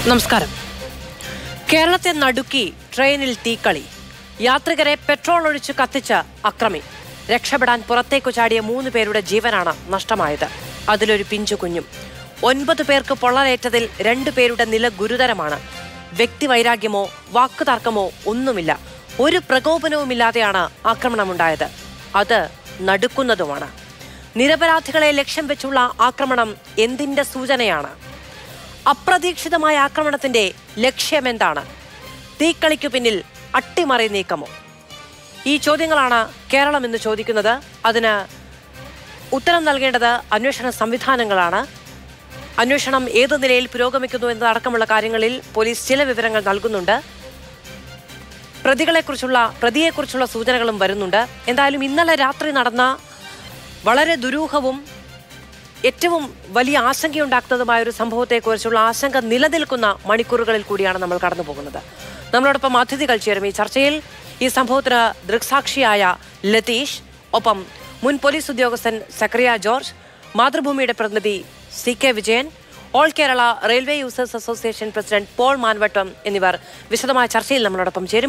നമസ്കാരം കേരളത്തെ നടുക്കി ട്രെയിനിൽ തീക്കളി യാത്രികരെ പെട്രോൾ ഒഴിച്ച് കത്തിച്ച അക്രമി രക്ഷപ്പെടാൻ പുറത്തേക്കു ചാടിയ മൂന്ന് പേരുടെ ജീവനാണ് നഷ്ടമായത് അതിലൊരു പിഞ്ചു കുഞ്ഞും ഒൻപത് പേർക്ക് പൊള്ളലേറ്റതിൽ രണ്ടു പേരുടെ നില ഗുരുതരമാണ് വ്യക്തിവൈരാഗ്യമോ വാക്കുതർക്കമോ ഒന്നുമില്ല ഒരു പ്രകോപനവുമില്ലാതെയാണ് ആക്രമണമുണ്ടായത് അത് നടുക്കുന്നതുമാണ് നിരപരാധികളെ ലക്ഷ്യം വെച്ചുള്ള ആക്രമണം എന്തിന്റെ സൂചനയാണ് അപ്രതീക്ഷിതമായ ആക്രമണത്തിന്റെ ലക്ഷ്യമെന്താണ് തീക്കളിക്കു പിന്നിൽ അട്ടിമറി നീക്കമോ ഈ ചോദ്യങ്ങളാണ് കേരളം ഇന്ന് ചോദിക്കുന്നത് അതിന് ഉത്തരം നൽകേണ്ടത് അന്വേഷണ സംവിധാനങ്ങളാണ് അന്വേഷണം ഏത് നിലയിൽ പുരോഗമിക്കുന്നു എന്നതടക്കമുള്ള കാര്യങ്ങളിൽ പോലീസ് ചില വിവരങ്ങൾ നൽകുന്നുണ്ട് പ്രതികളെക്കുറിച്ചുള്ള പ്രതിയെക്കുറിച്ചുള്ള സൂചനകളും വരുന്നുണ്ട് എന്തായാലും ഇന്നലെ രാത്രി നടന്ന വളരെ ദുരൂഹവും ഏറ്റവും വലിയ ആശങ്കയുണ്ടാക്കുന്നതുമായ ഒരു സംഭവത്തെക്കുറിച്ചുള്ള ആശങ്ക നിലനിൽക്കുന്ന മണിക്കൂറുകളിൽ കൂടിയാണ് നമ്മൾ കടന്നു പോകുന്നത് നമ്മളോടൊപ്പം അതിഥികൾ ചേരും ഈ ചർച്ചയിൽ ഈ സംഭവത്തിന് ദൃക്സാക്ഷിയായ ലതീഷ് ഒപ്പം മുൻ പോലീസ് ഉദ്യോഗസ്ഥൻ സക്രിയ ജോർജ് മാതൃഭൂമിയുടെ പ്രതിനിധി C K Vijayan all Kerala railway users association president Paul Manvattom എന്നിവർ വിശദമായ ചർച്ചയിൽ നമ്മളോടൊപ്പം ചേരും